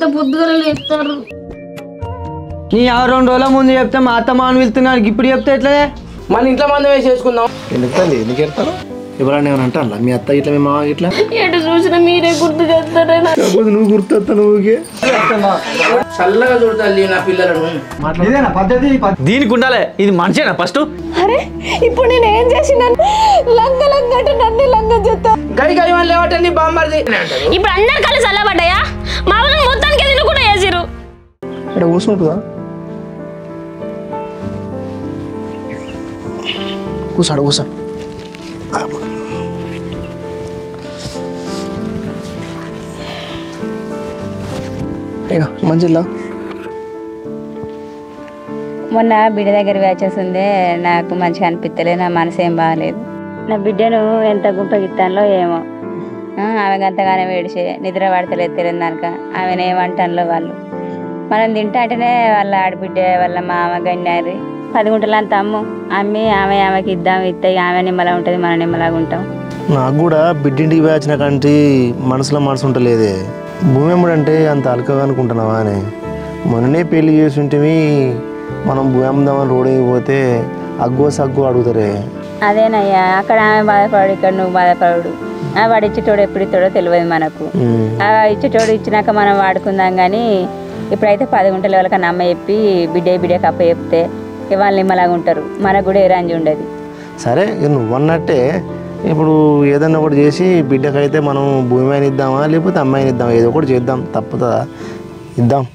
ఇంత పొద్దుగల లేపుతారు నీ ఆ రెండు రోజుల ముందు చెప్తే మా అత్త మాను వెళ్తున్నాడు ఇప్పుడు చెప్తే ఎట్లనే మన ఇంట్లో మంది వేసి చేసుకుందాం ఎందుకు తల్లి ఎందుకు ఎడతారు ఎవరైనా ఏమైనా అంటారా మీ అత్త ఇట్లా మీ మామ ఇట్లా ఎటు చూసినా మీరే గుర్తు చేస్తారేనా కాకపోతే నువ్వు గుర్తొస్తా నువ్వుకే చల్లగా చూడతాలి నా పిల్లలను ఇదేనా పద్ధతి దీనికి ఉండాలి ఇది మనిషేనా ఫస్ట్ అరే ఇప్పుడు నేను ఏం చేసినాను లంగ లంగ అంటే నన్ను లంగ చేస్తా గై గై వాళ్ళు లేవటండి బామ్మర్ది ఇప్పుడు అందరు కలిసి చల్లబడ్డాయా మా ఊరు మొత్తానికి తినకుండా చేసిరు ఇక్కడ కూర్చుంటుందా కూసాడు కూసా ఇక మంచిలా మొన్న బిడ్డ దగ్గర వేచేసిందే నాకు మంచిగా అనిపించలే నా మనసు ఏం బాగాలేదు నా బిడ్డను ఎంత గుంపగిత్తానో ఏమో ఆ, ఆమె గంతగానే వేడిచే నిద్ర పడతలేదు తెలియదు దానిక ఆమెను ఏమంటానులో వాళ్ళు మనం తింటా అంటేనే వాళ్ళ ఆడబిడ్డ వాళ్ళ మామ గన్నారి పది గుంటలు అంత అమ్ము అమ్మి ఆమె ఆమెకి ఇద్దాం ఇస్తే ఆమె నిమ్మలా ఉంటుంది మన నిమ్మలాగా ఉంటాం నాకు కూడా బిడ్డింటికి వేచిన కంటి మనసులో మనసు ఉంటలేదే భూమి అమ్ముడంటే అంత అలకగా అనుకుంటున్నావా అని మొన్ననే పెళ్లి చేసి ఉంటేమి మనం భూమి అమ్ముదామని రోడ్డుకి పోతే అగ్గో సగ్గు అడుగుతారే అదేనయ్యా అక్కడ ఆమె బాధపడు ఇక్కడ నువ్వు బాధపడు ఆ వాడు ఇచ్చేటోడు ఎప్పుడు ఇస్తాడో తెలియదు మనకు ఉమ్. ఆ ఇచ్చేటోడు ఇచ్చినాక మనం వాడుకుందాం కానీ ఇప్పుడైతే పది గుంటల వాళ్ళకన్నా అమ్మ చెప్పి బిడ్డే బిడ్డే కప్ప చెప్తే ఇక వాళ్ళు నిమ్మలాగా ఉంటారు మనకు కూడా ఏ రంజి ఉండదు సరే ఇక నువ్వు అన్నట్టే ఇప్పుడు ఏదన్నా ఒకటి చేసి బిడ్డకైతే మనం భూమి అయిన ఇద్దామా లేకపోతే అమ్మాయిని ఇద్దామా ఏదో ఒకటి చేద్దాం తప్పుతుందా ఇద్దాం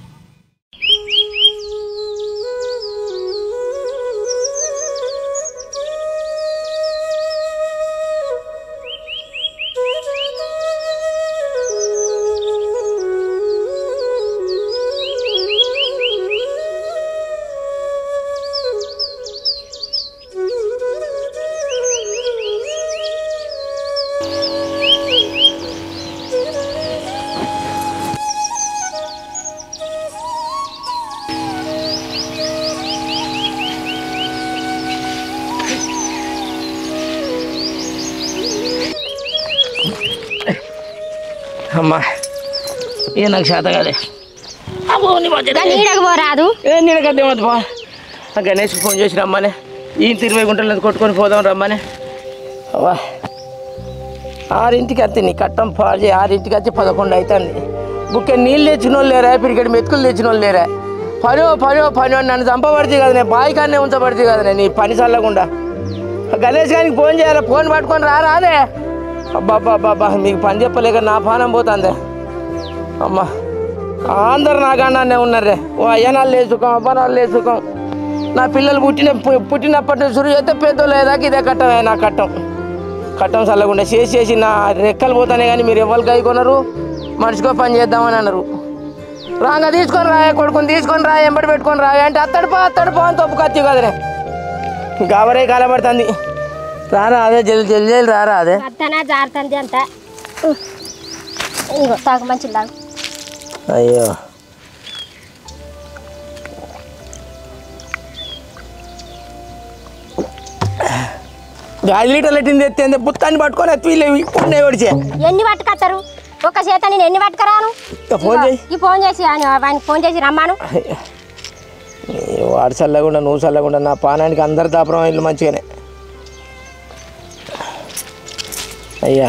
అమ్మా ఇక నాకు చేత కాదే అబ్బో నీ మధ్య నీడకు పోరాదు ఏ నేను కట్టే వద్దు బా ఆ గణేష్ ఫోన్ చేసి రమ్మని ఈ ఇరవై గుంటలు కొట్టుకొని పోదాం రమ్మని అవ్వా ఆరింటికి వస్తే నీ కట్టం పాడు చేయి ఆరింటికి వచ్చి పదకొండు అవుతుంది బుక్కే నీళ్ళు తెచ్చిన వాళ్ళు లేరా పిరికెడు మెతుకులు తెచ్చిన వాళ్ళు లేరా పనో పనో పనో అని నన్ను చంపబడితే కదనే బావి కాడనే ఉంచబడితే కదనే నీ పని చల్లకుండా గణేష్ గారికి ఫోన్ చేయాలి ఫోన్ పట్టుకొని రా రాదే అబ్బా అబ్బా అబ్బా అబ్బా మీకు పని చెప్పలేక నా పానం పోతుందే అమ్మా అందరు నాకన్నానే ఉన్నారే ఓ అయ్యనాలు లేచుకోం అబ్బనాలు లేచుకోం నా పిల్లలు పుట్టిన పు- పుట్టినప్పటి నుంచి శురు చేస్తే పెద్దోళ్ళు ఏదాకా ఇదే కట్టమే నా కట్టం కట్టం చల్లకుండా చేసి చేసి నా రెక్కలు పోతానే కానీ మీరు ఎవరు కైకొనరు మనిషికో పని చేద్దామని అన్నారు రాగా తీసుకొని రాయ కొడుకుని తీసుకొని రా ఎంబడి పెట్టుకొని రాయ అంటే అత్తడు పో అత్తడు పో అని తప్పు కత్తి కదనే గాబరే కాలబడుతుంది రారా అదే జల్ది జల్ది జల్ది రారా అదే అత్తనా జారుతుంది అంత ఇగో తాగు మంచి తాగు అయ్యో ఐదు లీటర్లు ఎట్టింది ఎత్తే పుత్తాన్ని పట్టుకొని ఎత్తి వీళ్ళు ఉన్నాయి ఒడిచే ఎన్ని పట్టుకొస్తారు ఒక చేత నేను ఎన్ని పట్టుకురాను ఇక ఫోన్ చేయి ఈ ఫోన్ చేసి ఆయన వానికి ఫోన్ చేసి రమ్మాను ఈ వాడు చల్లకుండా నువ్వు చల్లకుండా నా పానానికి అందరు దాపరం ఇల్లు మంచిగానే అయ్యా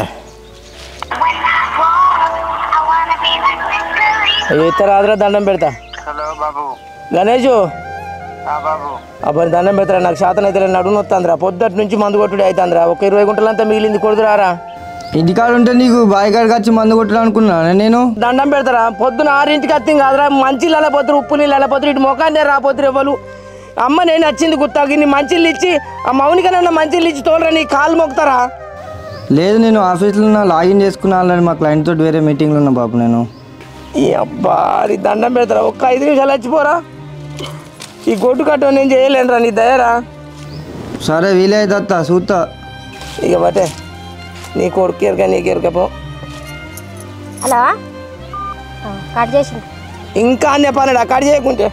అయ్యో ఇతర ఆదరా దండం పెడతా హలో బాబు గణేషు ఆ బాబు అబ్బాయి దండం పెడతారా నాకు శాతం అయితే నడుము వస్తుందిరా పొద్దుటి నుంచి మందు కొట్టుడు అవుతుందిరా ఒక ఇరవై గుంటలంతా మిగిలింది కొడుతురారా ఇంటికాడ ఉంటే నీకు బావి కాడికి వచ్చి మందు కొట్టడం అనుకున్నాను నేను దండం పెడతారా పొద్దున ఆరింటికి వస్తుంది కాదురా మంచి నీళ్ళు పోతారు ఉప్పు నీళ్ళు వెళ్ళపోతారు ఇటు ముఖాన్ని రాపోతారు ఎవరు అమ్మ నేను వచ్చింది గుత్తాకి నీ మంచిళ్ళు ఇచ్చి ఆ మౌనికనన్న మంచిళ్ళు ఇచ్చి తోలరా నీ కాలు మొక్కుతారా లేదు నేను ఆఫీస్లో ఉన్న లాగిన్ చేసుకున్నాను మా క్లయింట్ తోటి వేరే మీటింగ్లో ఉన్నా బాబు నేను ఈ అబ్బా నీ దండం పెడతారా ఒక్క ఐదు నిమిషాలు వచ్చిపోరా ఈ గొడ్డు కట్ట నేను చేయలేనురా నీ దయరా సరే వీలైతే అత్త చూస్తా ఇక బట్టే నీ కొడుకు ఎరక నీకు ఎరకపో హలో ఆ, కట్ చేసింది ఇంకా అన్నీ పని అక్కడ చేయకుంటే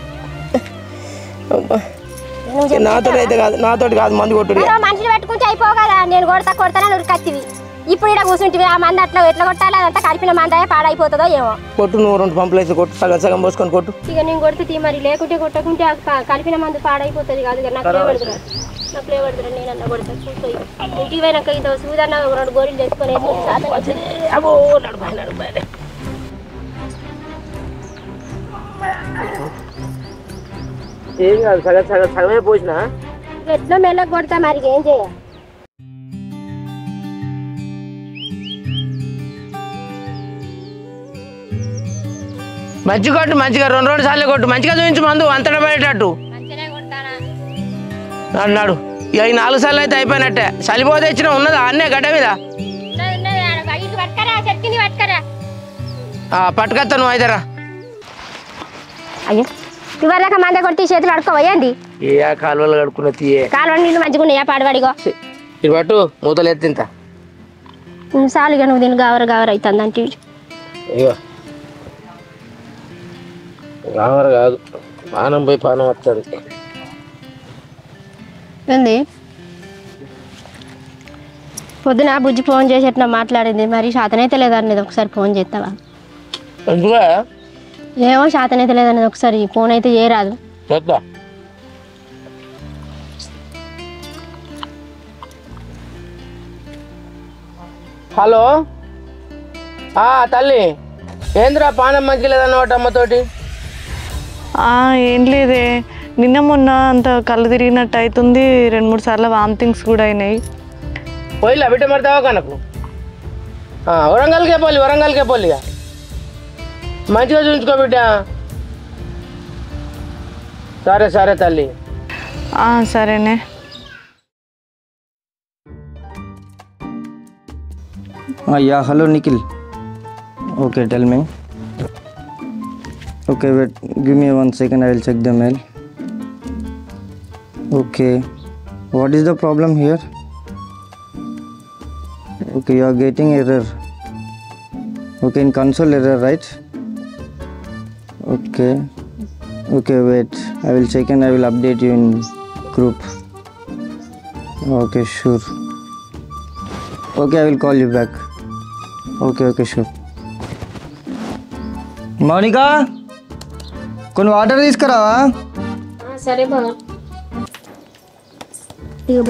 అబ్బా. నాతో అయితే కాదు నాతోటి కాదు మందు కొట్టుడు మరో మనిషిని పెట్టుకుంటే అయిపో కదా నేను కొడతా కొడతానని ఉరికత్తివి ఇప్పుడు ఇక్కడ కూర్చుంటే ఆ మంది అట్లా ఎట్లా కొట్టాలి అదంతా కలిపిన మందాయ పాడైపోతుందో ఏమో కొట్టు నువ్వు రెండు పంపులు అయితే కొట్టు సగం సగం పోసుకొని కొట్టు ఇక నేను కొడితే తీ మరి లేకుంటే కొట్టకుంటే ఆ క- కలిపిన మందు పాడైపోతుంది కాదు ఇక నాకు లేవడుతురా నాకు లేవడుతురా నేను అన్న కొడతా చూసుకో ఇక. ఇంటికి పోయినాక ఇంత సూదన్న ఒక రెండు గోరీలు తెచ్చుకొని వేసి శాతం వచ్చింది. అబ్బో నడుపు నడుపు ఏం కాదు సగం సగం సగమే పోసిన ఇక ఎట్లా మెల్లగా కొడతా మరి ఏం చేయాలి మంచి కొట్టు మంచిగా రెండు రెండు సార్లు కొట్టు మంచిగా చూపించు మందు అంతటా పడేటట్టు అన్నాడు ఇక ఈ నాలుగు సార్లు అయితే అయిపోయినట్టే చలిపోతే ఇచ్చిన ఉన్నదా అన్నే గడ్డ మీద ఇది పట్టుకరా చెక్కింది పట్టుకరా ఆ, పట్టుకొత్తా నువ్వు అయితేరా అయ్యో ఇవరక మంద కొట్టి చేతులు అడుకోవయ్యండి ఏ ఆ కాలువలు కడుక్కున్న తీయే కాలువ నీళ్ళు మంచిగా ఉన్నాయా పాడవాడిగో ఇది పట్టు మూతలు ఎత్తింత చాలు ఇక నువ్వు దీన్ని గవర గవర అవుతుంది అంటే ఇగో రామర కాదు పానం పోయి పానం వస్తుంది ఏంది పొద్దున బుజ్జి ఫోన్ చేసి ఎట్లా మాట్లాడింది మరి శాతనైతే లేదన్నది ఒకసారి ఫోన్ చేస్తావా ఎందుకు ఏమో శాతనైతే లేదన్నది ఒకసారి ఫోన్ అయితే చేయరాదు చేద్దా హలో ఆ తల్లి ఏంద్రా పానం మంచి లేదన్నమాట అమ్మతోటి ఆ, ఏం లేదే నిన్న మొన్న అంత కళ్ళు తిరిగినట్టు అవుతుంది రెండు మూడు సార్లు వామిటింగ్స్ కూడా అయినాయి పోయిలా బిడ్డ మడతావా కనకు ఆ, వరంగల్కే పోలి వరంగల్కే పోలి ఇక. మంచిగా చూపించుకో బిడ్డ సరే సరే తల్లి ఆ, సరేనే yeah hello Nikhil okay tell me okay wait give me one second I will check the mail okay what is the problem here okay you are getting error okay in console error right okay okay wait I will check and I will update you in group okay sure okay I will call you back okay okay sure Mounika కొన్ని water తీసుకురావా సరే బాబా ఇగో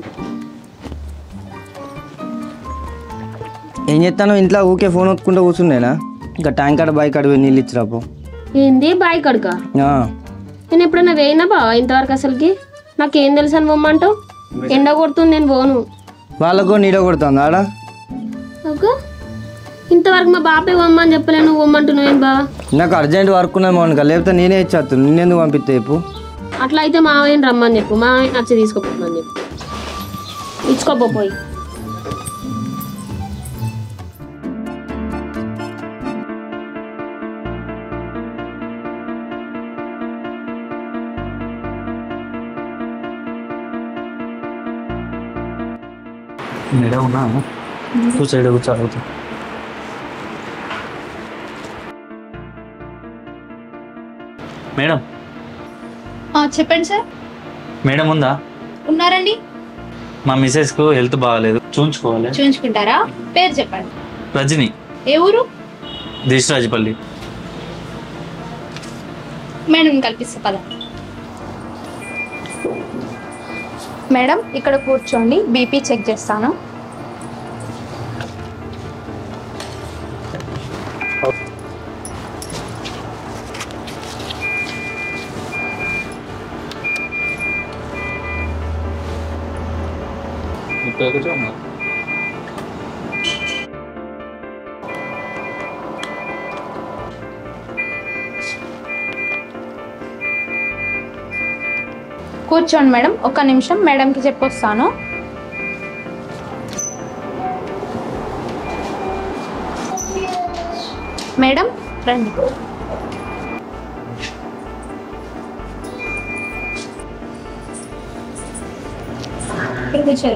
ఏం చేస్తాను ఇంట్లో ఊకే phone ఒత్తుకుంటూ కూర్చుండేనా ఇంకా tank కాడ bike అడిగి నీళ్ళు ఇచ్చిరాపు ఏంది బాయ్ కడుక నేను ఎప్పుడైనా వేయినా బావా ఇంతవరకు అసలుకి నాకేం తెలుసు అని పొమ్మంటావు ఎండ కొడుతుంది నేను పోను వాళ్ళకు నీడ కొడుతుంది ఆడ ఓకే ఇంతవరకు మా బాపే పొమ్మని చెప్పలే నువ్వు పొమ్మంటున్నావు ఏం బావా నాకు అర్జెంట్ వర్క్ ఉన్నది మౌనిక లేకపోతే నేనే ఇచ్చేస్తాను నిన్నెందుకు పంపిస్తే చెప్పు అట్లా అయితే మావయ్యని రమ్మని చెప్పు మావయ్య నచ్చి తీసుకోపోమని చెప్పు ఇచ్చుకోపోయి నేడే ఉన్నా టూ సైడ్ కూర్చో అడుగుతా మేడం చెప్పండి సార్ మేడం ఉందా ఉన్నారండి మా మిస్సెస్కు హెల్త్ బాగాలేదు చూంచుకోవాలి చూపించుకుంటారా పేరు చెప్పండి రజని ఏ ఊరు దిశరాజపల్లి మేడం కల్పిస్తా పద మేడం ఇక్కడ కూర్చోండి బీపీ చెక్ చేస్తాను కూర్చోండి మేడం ఒక్క నిమిషం మేడంకి చెప్పొస్తాను మేడం రండి ఇక్కడ కూర్చోరు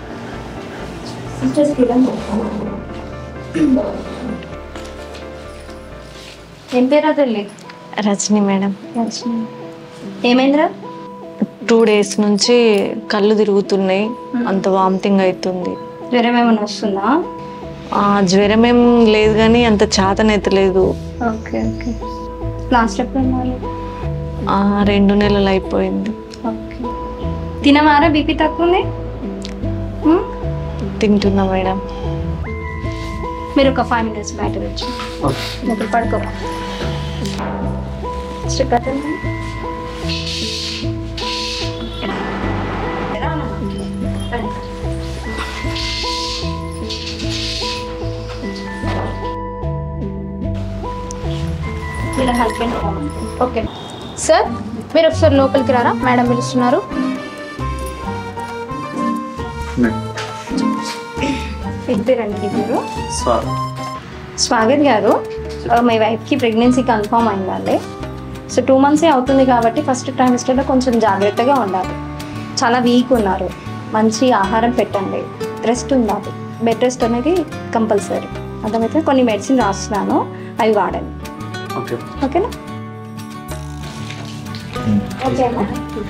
ఏం పేరా తల్లి రజని మేడం ఏమైందిరా టూ డేస్ నుంచి కళ్ళు తిరుగుతున్నాయి అంత వామిటింగ్ అవుతుంది జ్వరం ఏమైనా వస్తుందా ఆ, జ్వరం ఏం లేదు కానీ అంత చాతనెత్తలేదు ఓకే ఓకే లాస్ట్ ఎప్పుడు ఉన్నారు ఆ, రెండు నెలలు అయిపోయింది ఓకే తినవారా బీపీ తక్కువ ఉంది ఉమ్? తింటున్నా మేడం మీరు ఒక ఫైవ్ మినిట్స్ బయట వచ్చి ఇప్పుడు పడుకో శ్రీకాంత్ వీళ్ళ హస్బెండ్ ఓకే సార్ మీరు ఒకసారి లోపలికి రారా మేడం పిలుస్తున్నారు ఇద్దరండి ఇద్దరు స్వాగత్ గారు ఆ, మీ వైఫ్కి ప్రెగ్నెన్సీ కన్ఫర్మ్ అయిందండి సో టూ మంత్సే అవుతుంది కాబట్టి ఫస్ట్ ట్రైమిస్టర్లో కొంచెం జాగ్రత్తగా ఉండాలి చాలా వీక్ ఉన్నారు మంచి ఆహారం పెట్టండి రెస్ట్ ఉండాలి బెడ్ రెస్ట్ అనేది కంపల్సరీ అర్థమైతే కొన్ని మెడిసిన్ రాస్తున్నాను అవి వాడండి ఓకే ఓకేనా ఓకేనా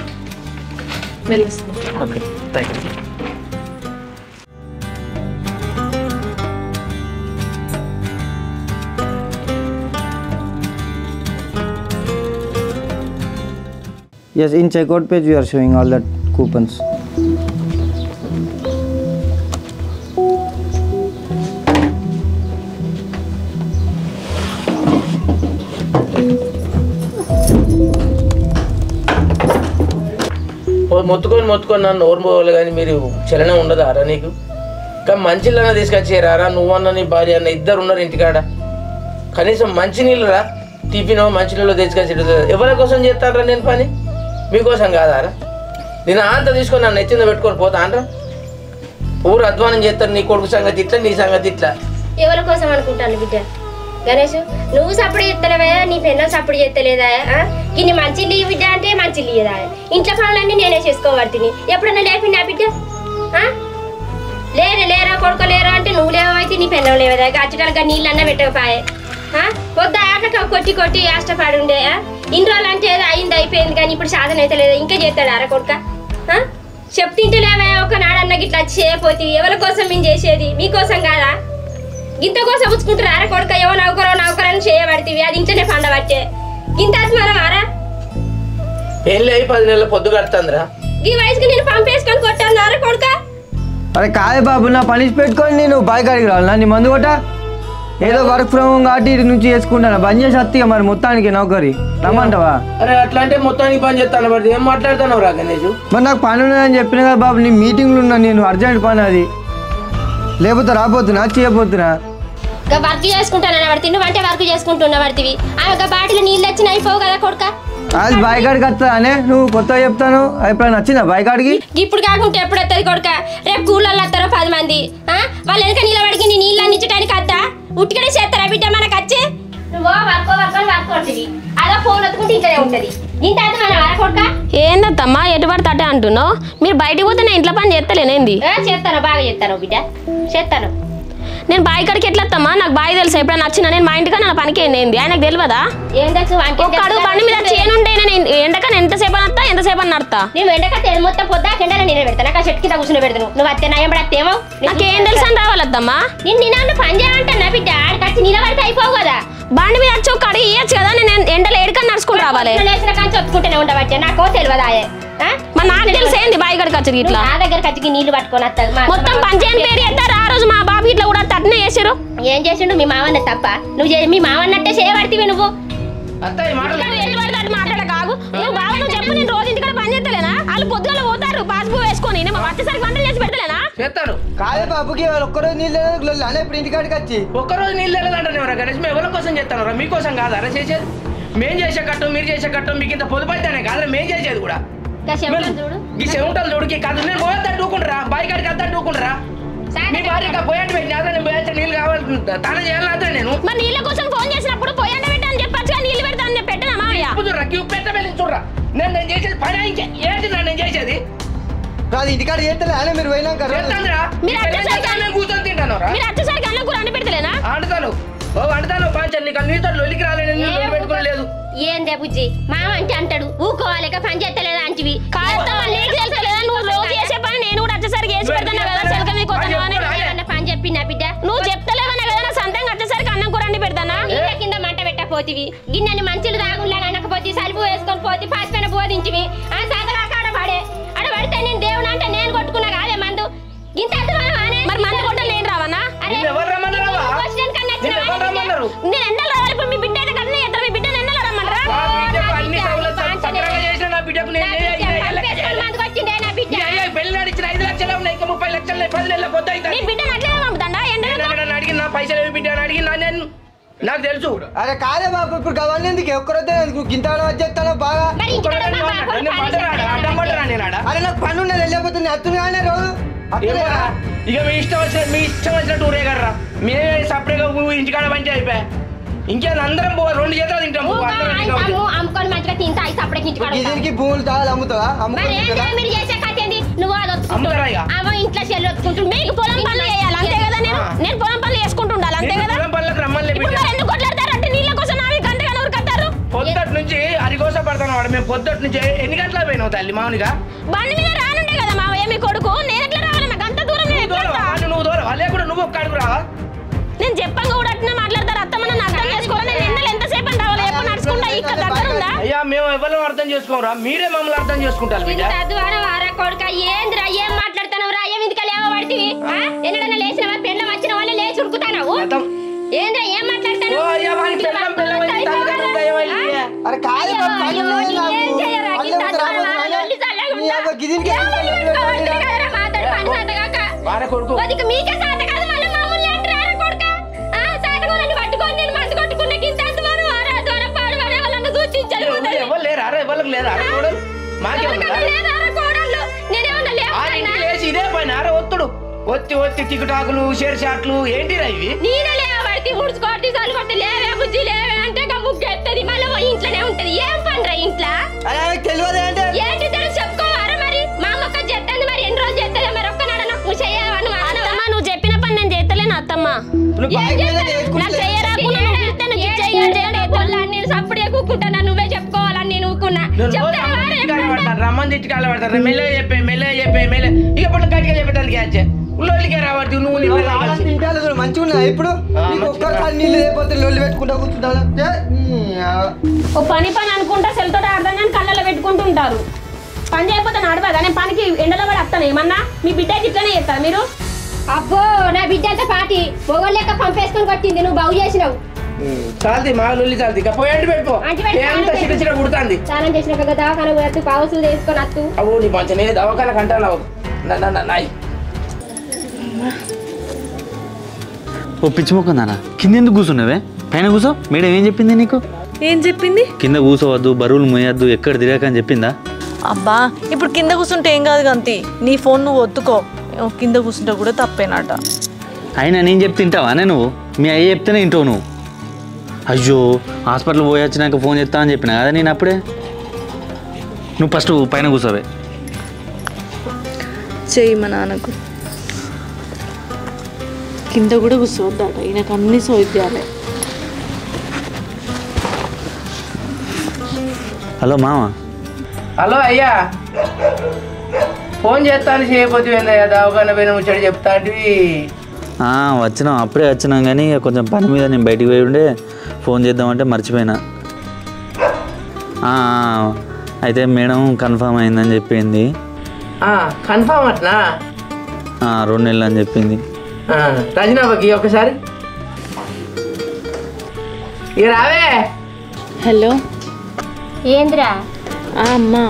okay thank you Yes, in checkout page we are showing all that coupons. ఓ మొత్తుకొని మొత్తుకొని నన్ను నోరు పోవాలి కానీ మీరు చలనం ఉండదారా నీకు కానీ మంచిళ్ళన్నా తీసుకొచ్చేరారా నువ్వన్న నీ భార్య అన్న ఇద్దరు ఉన్నారు ఇంటికాడ కనీసం మంచినీళ్ళు రా టిఫిన్ మంచినీళ్ళు తీసుకొచ్చి ఎవరి కోసం చేస్తానరా నేను పని మీకోసం కాదారా నేను అంత తీసుకొని నన్ను ఎత్తింద పెట్టుకొని పోతా అంటారా ఊరు అధ్వానం చేస్తారు నీ కొడుకు సంగతి ఇట్లా నీ సంగతి ఇట్లా ఎవరి కోసం అనుకుంటాను బిడ్డ గణేష్ నువ్వు సప్పుడు చేస్తలేవా నీ పెన్న సప్పుడు చేస్తలేదా ఆ? ఇన్ని మంచి లీవ్ బిడ్డ అంటే మంచి లీదా ఇంట్లో పనులన్నీ నేనే చేసుకోబడుతుంది ఎప్పుడన్నా లేపి నా బిడ్డ ఆ? లేరు లేరా కొడుకు లేరా అంటే నువ్వు లేవైతే నీ పెన్నం లేవదా అచ్చటాలుగా నీళ్ళన్నా పెట్టకపోయే పొద్దు ఆక కొట్టి కొట్టి ఆష్టపడి ఉండే ఆ? ఇన్ని రోజులు అంటే ఏదో అయింది అయిపోయింది కానీ ఇప్పుడు సాధన అయితే లేదా ఇంకా చేస్తాడు అర కొడుక చెప్తింటే లేవా ఒక నాడన్న గిట్లా చేయపోతే ఎవరి కోసం మేము చేసేది మీకోసం కాదా ఇంత కోసం పుచ్చుకుంటారు అరే కొడుక ఏవో నౌకరో నౌకరని చేయబడితివి అది ఇంట్లోనే పండబట్టే ఇంత మనం ఆరా పెళ్ళి అయి పది నెలల పొద్దు కడుతుందిరా ఈ వయసుకి నేను పంపేసుకొని కొట్టాను అరే కొడుక అరే కాదే బాబు నా పనిష్ పెట్టుకొని నేను బైక్ అడిగి రావాలా నీ మందు కొట్ట ఏదో వర్క్ ఫ్రమ్ హోమ్ కాబట్టి ఇటు నుంచి చేసుకుంటాను బంద్ చేసి వస్తాయి మరి మొత్తానికి నౌకరి రమ్మంటావా అరే అట్లా అంటే మొత్తానికి పని చేస్తాను పడితే ఏం మాట్లాడుతున్నావు రా గణేష్ మరి నాకు పని ఉన్నదని చెప్పిన కదా బాబు నీ మీటింగ్లు ఉన్నా నేను అర్జెంట్ పని అది లేకపోతే రాపోతున్నా చేయబోతున్నా ఇంకా వర్క్ చేసుకుంటానని పడితే నువ్వు అంటే వర్క్ చేసుకుంటున్నా పడితివి ఆమె ఒక బాటిల్ నీళ్ళు వచ్చిన అయిపోవు కదా కొడుక అది బైక్ అడిగి వస్తా అనే నువ్వు కొత్తగా చెప్తాను ఎప్పుడైనా నచ్చిందా బైక్ అడిగి ఇప్పుడు కాకుంటే ఎప్పుడు వస్తుంది కొడుక రేపు కూలలో వస్తారో పది మంది ఆ? వాళ్ళ వెనక నిలబడికి నీ నీళ్ళు అందించడానికి వద్దా ఉట్టికనే చేస్తారా బిడ్డ మనకు వచ్చే నువ్వు వర్క్ వర్క్ వర్క్ కొడుతుంది అదో ఫోన్ వత్తుకుంటే ఇంట్లోనే ఉంటుంది ఇంత అయితే మన వర కొడుక ఏందత్తమ్మా ఎటు పడితే అటే అంటున్నావు మీరు బయటికి పోతే నేను ఇంట్లో పని చేస్తలేనేంది ఏ, చేస్తాను బాగా చేస్తాను బిడ్డ చేస్తాను నేను బావి కాడికి ఎట్లా వస్తామా నాకు బావి తెలుసు ఎప్పుడైనా నచ్చినా నేను మా ఇంటికి నా పనికి ఏంది ఆయనకు తెలియదా ఏం తెలుసు వానికి ఏం ఒక్క అడుగు తెలుసు? బండి మీద చేయనుంటే నేను ఎండకని ఎంతసేపు అని వస్తా ఎంతసేపు అని నడతా నేను వెంటక మొత్తం పొద్దా కింద నేను పెడతాను నాకు ఆ చెట్టు కింద కూర్చుని పెడతాను నువ్వు అత్తే నయం పడత్తేమో నాకేం తెలుసు అని రావాలత్తమ్మా నేను నిన్న పని చేయాలంటున్నా బిడ్డ ఆడికి నిలబడితే అయిపోవు కదా బండి మీద వచ్చి ఒక అడిగి ఇయ్యచ్చు కదా నేను ఎండలో ఎడుకని నడుచుకుని రావాలి లేచిన కానీ చొత్తుకుంటూనే ఉండబట్టే నాకు తెలియదా మరి నాకు తెలిసి ఏంది బావి కాడికి వచ్చి ఇట్లా నా దగ్గర కచ్చికి నీళ్లు పట్టుకొని వస్తాను మా- మొత్తం మా- పంచాయతీ పేరు ఎత్తారు ఆ రోజు మా బాబు ఇట్లా కూడా తట్టనే చేసారు ఏం చేసిండు మీ మావన్న తప్ప నువ్వు చే- మీ మావన్నట్టే చేయబడితివి నువ్వు అత్తయ్య మాటలు ఎటు పడితే అటు మాట్లాడ కాదు నువ్వు బాబు నువ్వు చెప్పు నేను రోజు ఇంటికాడ పని చేస్తలేనా వాళ్ళు పొద్దుగాల పోతారు పాస్బుక్ వేసుకొని నేను వచ్చేసరికి వంటలు చేసి పెడతలేనా చేస్తాను కాదే బాబుకి వాళ్ళు ఒక్కరోజు నీళ్ళు అనే ఇప్పుడు ఇంటికాడికి వచ్చి ఒక్కరోజు నీళ్ళు వెళ్ళాలంటే గణేష్ మేము ఎవరి కోసం చేస్తాను రా మీకోసం కాదా చేసేది మేం చేసే కట్టం మీరు చేసే కట్టం మీకు ఇంత పొదుపైతేనే కాదు మేం చేసేది కూడా ఇంకా చెమటలు చూడు ఈ చెమటలు చూడుకి కాదు నేను పోయేద్దా టూకుంటారా బాయ్ కాడికి వద్దా టూకుంటారా మీ భార్య ఇంకా పోయాడు పెట్టి అదే నేను పోయాచే నీళ్ళు కావాలి తానే చేయాలి అదే నేను మరి నీళ్ళ కోసం ఫోన్ చేసినప్పుడు పొయ్యండ పెట్టని చెప్పచ్చు నీళ్ళు పెడతాను నేను పెట్టనా మామయ్య చూడరా క్యూ పెట్ట వెళ్ళి చూడరా నేను నేను చేసేది పని ఇంకే ఏంటి రా నేను చేసేది అది ఇంటికాడ చేస్తలే అనే మీరు పోయినాక రోజు. చేస్తానురా మీరు వచ్చేసరికి నేను కూర్చొని తింటాను రా మీరు వచ్చేసరికి అన్న కూర అండి పెడతలేనా ఆడతాను ఓ వండుతాను పాంచర్ నీకు నీతో లొలికి రాలేదు నేను పెట్టుకోలేదు ఏందే బుజ్జి మామ అంటే అంటాడు ఊకోవాలిక పని చేస్తలేదా అంటివి కాదు నీకు తెలుసలేదా నువ్వు రోజు చేసే పని నేను కూడా వచ్చేసరికి వేసి పెడతాను కదా చెలక మీకు వస్తాను అని పోతివి గిన్నెని మంచిలు తాగుండా అనకపోతే సలుపు వేసుకొని పోతే పసిపెన బోధించివి ఆ సాధగా ఆడ పడే ఆడ పడితే నేను దేవుడు అంటే నేను కొట్టుకున్నా కాదే మందు ఇంత మరి మందు కొట్ట నేను రావనా అరే నిన్ను ఎవరు రమ్మన్నారవ్వా? క్వశ్చన్ కన్నా వచ్చిన నిన్ను ఎవరు వాడిని రమ్మన్నారు? నేను ఎండలో రావాలి ఇప్పుడు మీ బిడ్డ అయితే కన్నా ఎత్తరు మీ బిడ్డను ఎండలో రమ్మనరా నా బిడ్డకు అన్ని సౌలతులు పక్కనగా చేసిన నా బిడ్డకు నేను ఏ- ఏ- ఏ- ఏ లెక్క చేయాలి? మందుకు వచ్చిండే నా బిడ్డ ఈ అయ్యా పెళ్లి నాడు ఇచ్చిన ఐదు లక్షలు ఉన్నాయి ఇంకా ముప్పై లక్షలు ఉన్నాయి, పది నెలల కొత్త నీ అవుతుంది బిడ్డను అట్లనే పంపుతాడా ఎండలో నేను ఎవడన్నా అడిగినా పైసలు ఏమి బిడ్డ అని అడిగినా నేను నాకు తెలుసు అరే కాదే బాబు ఇప్పుడు అవన్నీ ఎందుకు ఒక్కరొద్దే ఎందుకు గింత వచ్చేస్తాను బాగా మరి ఇంటికాడ ఉన్న మా అవ్వని నన్ను పని పడ్డరాడా? అడ్డం పడ్డరా నేను ఆడ? అరే నాకు పని ఉన్నది వెళ్ళిపోతుంది అత్తును కానీ రోజు ఏమోరా? ఇక మీ ఇష్టం వచ్చిన మీ ఇష్టం వచ్చిన టూరే కర్రా మేమే సపరేట్గా ఇంటికాడ పంచి అయిపోయా ఇంకేం అందరం పో రెండు చేతులు తింటాం పో, అందరం తింటాం. అమ్ము అమ్ముకొని మంచిగా తింటా ఐదు అప్పటికి ఇంటికాడ ఉంటా. దీనికి భూములు తాగాలి అమ్ముతావా మరి ఏంటి అమ్ముకుంటుందా మీరు చేసే కథ ఏంది నువ్వు అది అమ్ముతారా ఇక? అమ్మ ఇంట్లో చెల్లి ఒత్తుకుంటుంది మీకు పొలం పనులు చేయాలి అంతే కదా నేను నేను పొలం పనులు చేసుకుంటూ ఉండాలి అంతే నేను కదా పొలం పనులకు రమ్మనిలే ఇప్పుడు బిడ్డ మరి ఎందుకు కొట్లాడతారు అంటే నీళ్ళ కోసం నావి గంటగా ఎవరు కట్టారు పొద్దుటి నుంచి అరిగోస పడతాను వాడు మేము పొద్దుటి నుంచి ఎన్ని గంటలకు పోయినావు తల్లి మామూలుగా బండి మీద రానుండే కదా మా ఏమి కొడుకు నేను ఎట్లా రావాలి నాకు అంత దూరం నేను ఎట్లా దూరం వస్తా? వాళ్ళు నువ్వు దూరం వాళ్ళే కూడా నువ్వు ఒక్క అడుగు రావా నేను చెప్పంగా కూడా అట్లా మాట్లాడతారు అత్తమ్మ నన్ను అర్థం చేసుకోవాలి నేను ఎండలు ఎంతసేపు అని రావాలి ఎప్పుడు నడుచుకుంటా ఇక్కడ దగ్గర ఉందా అయ్యా మేము ఎవరు అర్థం చేసుకోరా మీరే మమ్మల్ని అర్థం చేసుకుంటారు బిడ్డ ఇంత అద్వారం వారా కొడుక ఏందిరా ఏం మాట్లాడుతున్నావు రా ఏం ఇందుక లేవ పడితివి ఎన్నడన్నా లేచిన పెళ్ళం వచ్చిన వాళ్ళే లేచి ఉరుకుతానావు గతం. ఏంద్రా ఏం మాట్లాడతాను ఓ అయ్యా వాని పెళ్ళం పెళ్ళం అయింది, తల్లిదండ్రులు దయ్యమయ్యి. అరే కాదే బాబు పని ఉన్నది నాకు అల్లె ఉత్తరా పోతున్నా. నీ అవ్వ గిదినికి ఏం వార కొడుకు మీకే సాత కాదు మళ్ళీ మామూలు అంటారా కొడుక ఆ సాటగోలని పట్టుకొని నేను మందు కొట్టుకున్న కింద అంటున్నారు వారా దూర పాడు వారే వాళ్ళని సూచించాలి ఎవరు లేరు అరే ఎవరికి లేదు అరే కూడా మాకేమన్నా కోడళ్ళు నేనేమన్నా ఆ లేవు ఇంటికి లేచి ఇదే పని అరే ఒత్తుడు ఒత్తి ఒత్తి టికుటాకులు షేర్ షాట్లు ఏంటిరా ఇవి నేనే లేవబడితే ముడుచుకోటి సార్లు కొట్టి లేవే బుజ్జి లేవే అంటే ఇక ముగ్గు ఎత్తది మళ్ళీ ఓ ఇంట్లోనే ఉంటది ఏం పనిరా ఇంట్లో అరే ఆయనకు తెలియదు అంటే ఏంటి తెలుసు చెప్పుకోవారా మరి మా మొక్క చెట్టంది మరి ఎన్ని రోజులు చెప్తుంది మరి ఒక్కనాడ నాకు చెయ్యవని అత్తమ్మ నువ్వు చెప్పిన పని నేను చేస్తలేను అత్తమ్మ నువ్వు బైక్ మీద చేసుకుంటే నాకు చెయ్యరాకుండా నువ్వు పిలిస్తే నువ్వు చెయ్యి నేను సప్పుడే కూకుంటున్నా నువ్వే చెప్పుకోవాలని నేను ఊకున్నా నేను రోజు చెప్తావా రమ్మని రేపు? తిట్టుకాడ పడతాను రమ్మని తిట్టుకాడ పడతాను మెల్లగా చెప్పే మెల్లగా చెప్పే మెల్లగా ఇక ఇప్పుడు గట్టిగా చెప్పేదానికి క్యాచ్ ఉల్లోలికే రావద్దు నువ్వు నీ పిల్ల కలిసి. తింటాను చూడు మంచిగా ఉన్నా ఇప్పుడు ఆ, నీకు మంచిగా ఒక్కసారి నీళ్ళు లేకపోతే లొల్లి పెట్టుకుంటా కూర్చుంటాను ఏ, నీ ఆ- ఓ పని పని అనుకుంటా సెల్తో ఆడదాం కానీ కళ్ళలో పెట్టుకుంటుంటారు పని చేయకపోతే నడవదా నేను పనికి ఎండలో పడి వస్తాను ఏమన్నా మీ బిడ్డ ఇట్లనే చేస్తారు మీరు అబ్బో నా బిడ్డ అంతా పాటి మొగలు లెక్క పంపేసుకొని కొట్టింది నువ్వు బాగు చేసినావు చాలది మా లొల్లి చాలది ఇక పోయి అంటి పెట్టుకో అంటి పెట్టుకో, అంత చిన్న చిన్న కుడుతుంది స్నానం చేసినాక కదా దవాఖాన పోయొద్దు పావసులు తీసుకొని అత్తు అవు నీ మంచి నేను దవాఖాన కంటాను నాయ్ ఓ పిచ్చి మొక్కందానా కింద ఎందుకు కూర్చున్నావే పైన కూర్చో మేడం ఏం చెప్పింది నీకు ఏం చెప్పింది కింద కూర్చోవద్దు బరువులు మోయొద్దు ఎక్కడ తిరగక అని చెప్పిందా అబ్బా ఇప్పుడు కింద కూర్చుంటే ఏం కాదు గంతి నీ ఫోన్ నువ్వు ఒత్తుకో కింద కూర్చుంటే కూడా తప్పేనట అయినా నేను చెప్తే తింటావా నువ్వు మీ అయ్య చెప్తేనే వింటావు నువ్వు అయ్యో హాస్పిటల్ పోయి వచ్చినాక ఫోన్ చేస్తా అని చెప్పినా కదా నేను అప్పుడే నువ్వు ఫస్ట్ పైన కూర్చోవే చెయ్యి మా నాన్నకు కింద కూడా కూర్చోవద్దట ఈయనకు అన్ని సోద్యాలే హలో మామ హలో అయ్యా ఫోన్ చేస్తాను చేయకపోతే ఏందయ్యా దవాఖాన పోయిన ముచ్చట చెప్తా అంటే ఆ, వచ్చినాం అప్పుడే వచ్చినాం కానీ ఇక కొంచెం పని మీద నేను బయటికి పోయి ఉండే ఫోన్ చేద్దామంటే మర్చిపోయినా ఆ, ఆ, అయితే మేడం కన్ఫామ్ అయిందని చెప్పింది కన్ఫామ్ అట్నా ఆ, రెండు నెలలు అని చెప్పింది రజనాబాకి ఒకసారి ఇక రావే హలో ఏంద్రా ఆ, అమ్మా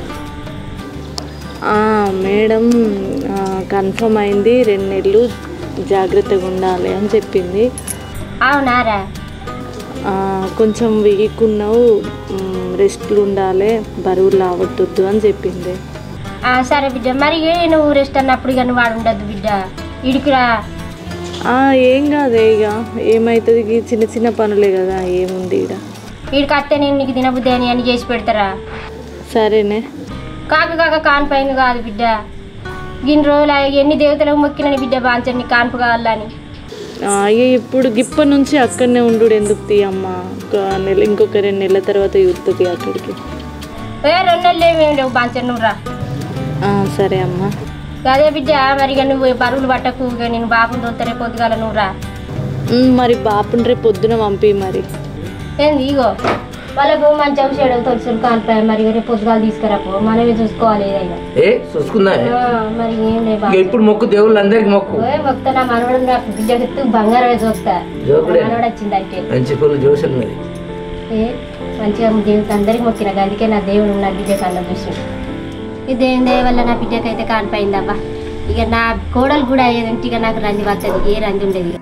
ఆ, మేడం ఆ, కన్ఫర్మ్ అయింది రెండు నెలలు జాగ్రత్తగా ఉండాలి అని చెప్పింది అవునారా ఆ, కొంచెం వీక్ ఉన్నావు మ్, రెస్ట్లు ఉండాలి బరువులు లావద్దొద్దు అని చెప్పింది ఆ, సరే బిడ్డ మరి ఏ నువ్వు రెస్ట్ అన్నప్పుడు ఇక నువ్వు వాడు ఉండద్దు బిడ్డ ఇడికిరా ఆ, ఏం కాదే ఇక ఏమవుతుంది ఈ చిన్న చిన్న పనులే కదా ఏముంది ఇక వీడికి అత్తే నేను నీకు తినబుద్ది అని అని చేసి పెడతారా సరేనే కాక కాక కాన్పైన కాదు బిడ్డ ఇన్ని రోజులు ఆ ఎన్ని దేవతలకు మొక్కినని బిడ్డ బాంచని కాన్పు కావాలని ఆ, ఇక ఇప్పుడు గిప్పటి నుంచి అక్కడనే ఉండు ఎందుకు తీ అమ్మ ఒక నెల ఇంకొక రెండు నెలల తర్వాత చూస్తుంది అక్కడికి ఏ రెండు నెలలు ఏమేమి లేవు బాంచని నువ్వు రా ఆ, సరే అమ్మా అదే బిడ్డ మరి ఇక నువ్వు బరువులు పట్టకు ఇక నేను బాబుని తోలుతారే పొద్దుగాల నువ్వు రా మ్, మరి బాపుని రేపు పొద్దున పంపి మరి ఏంది ఇగో వాళ్ళకు మంచిగా చెడు తెలుసు కానిపోయా మరి రేపు పొద్దుగాలు తీసుకురాపో మనమే చూసుకోవాలి ఏదైనా ఏ చూసుకుందా ఆ, మరి ఏం లేదు ఇక ఇప్పుడు మొక్కు దేవుళ్ళు అందరికి మొక్కు మొక్తా నా మనవడు నా బిడ్డకి బంగారం చూస్తా జోకులే. మనవడు వచ్చిందంటే మంచి ఫుల్ జోష్ ఉన్నది ఏ మంచిగా దేవుడికి అందరికి మొక్కిన అందుకే నా దేవుడు నా బిడ్డ కన్నా చూసి ఈ దేవుని దయ వల్ల నా బిడ్డకైతే కానిపోయిందబ్బా ఇక నా కోడలు కూడా అయ్యేది ఉంటే ఇక నాకు రంది వచ్చేది ఏ రంది ఉండేది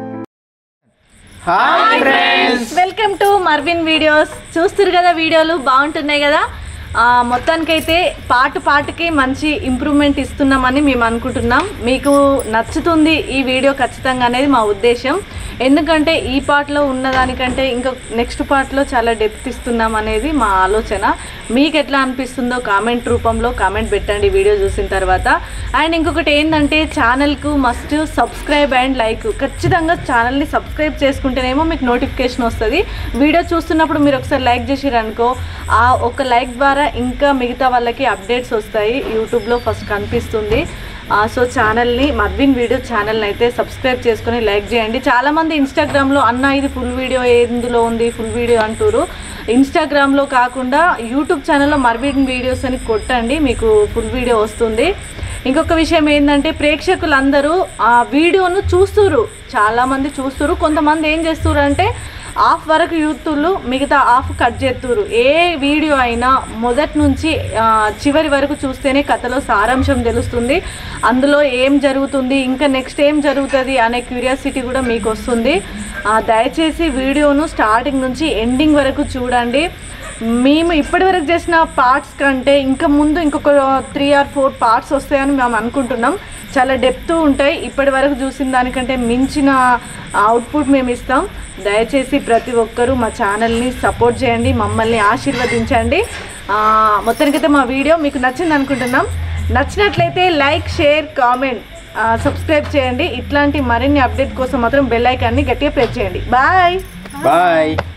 వెల్కమ్ టు మర్విన్ వీడియోస్ చూస్తారు కదా వీడియోలు బాగుంటున్నాయి కదా ఆ, మొత్తానికైతే పాట పాటకి మంచి ఇంప్రూవ్మెంట్ ఇస్తున్నామని మేము అనుకుంటున్నాం మీకు నచ్చుతుంది ఈ వీడియో ఖచ్చితంగా అనేది మా ఉద్దేశం ఎందుకంటే ఈ పాటలో ఉన్నదానికంటే ఇంకా నెక్స్ట్ పార్ట్లో చాలా డెప్త్ ఇస్తున్నాం అనేది మా ఆలోచన మీకు ఎట్లా అనిపిస్తుందో కామెంట్ రూపంలో కామెంట్ పెట్టండి వీడియో చూసిన తర్వాత అండ్ ఇంకొకటి ఏంటంటే ఛానల్కు మస్ట్ సబ్స్క్రైబ్ అండ్ లైక్ ఖచ్చితంగా ఛానల్ని సబ్స్క్రైబ్ చేసుకుంటేనేమో మీకు నోటిఫికేషన్ వస్తుంది వీడియో చూస్తున్నప్పుడు మీరు ఒకసారి లైక్ చేసిరనుకో ఆ ఒక లైక్ ద్వారా ఇంకా మిగతా వాళ్ళకి అప్డేట్స్ వస్తాయి యూట్యూబ్లో ఫస్ట్ కనిపిస్తుంది ఆ, సో ఛానల్ని మర్విన్ వీడియో ఛానల్ని అయితే సబ్స్క్రైబ్ చేసుకొని లైక్ చేయండి చాలామంది ఇన్స్టాగ్రామ్లో అన్న ఇది ఫుల్ వీడియో ఎందులో ఉంది ఫుల్ వీడియో అంటారు ఇన్స్టాగ్రామ్లో కాకుండా యూట్యూబ్ ఛానల్లో మర్విన్ వీడియోస్ అని కొట్టండి మీకు ఫుల్ వీడియో వస్తుంది ఇంకొక విషయం ఏంటంటే ప్రేక్షకులందరూ ఆ వీడియోను చూస్తురు చాలామంది చూస్తురు కొంతమంది ఏం చేస్తురు అంటే హాఫ్ వరకు యూతులు మిగతా హాఫ్ కట్ చేస్తురు ఏ వీడియో అయినా మొదటి నుంచి ఆ, చివరి వరకు చూస్తేనే కథలో సారాంశం తెలుస్తుంది అందులో ఏం జరుగుతుంది ఇంకా నెక్స్ట్ ఏం జరుగుతుంది అనే క్యూరియాసిటీ కూడా మీకు వస్తుంది ఆ, దయచేసి వీడియోను స్టార్టింగ్ నుంచి ఎండింగ్ వరకు చూడండి మేము ఇప్పటివరకు చేసిన పార్ట్స్ కంటే ఇంకా ముందు ఇంకొక త్రీ ఆర్ ఫోర్ పార్ట్స్ వస్తాయని మేము అనుకుంటున్నాం చాలా డెప్త్ ఉంటాయి ఇప్పటి వరకు చూసిన దానికంటే మించిన అవుట్పుట్ మేము ఇస్తాం దయచేసి ప్రతి ఒక్కరూ మా ఛానల్ని సపోర్ట్ చేయండి మమ్మల్ని ఆశీర్వదించండి ఆ, మొత్తానికైతే మా వీడియో మీకు నచ్చింది అనుకుంటున్నాం నచ్చినట్లయితే లైక్ షేర్ కామెంట్ సబ్స్క్రైబ్ చేయండి ఇట్లాంటి మరిన్ని అప్డేట్ కోసం మాత్రం బెల్ ఐకాన్ని గట్టిగా ప్రెస్ చేయండి బాయ్ బాయ్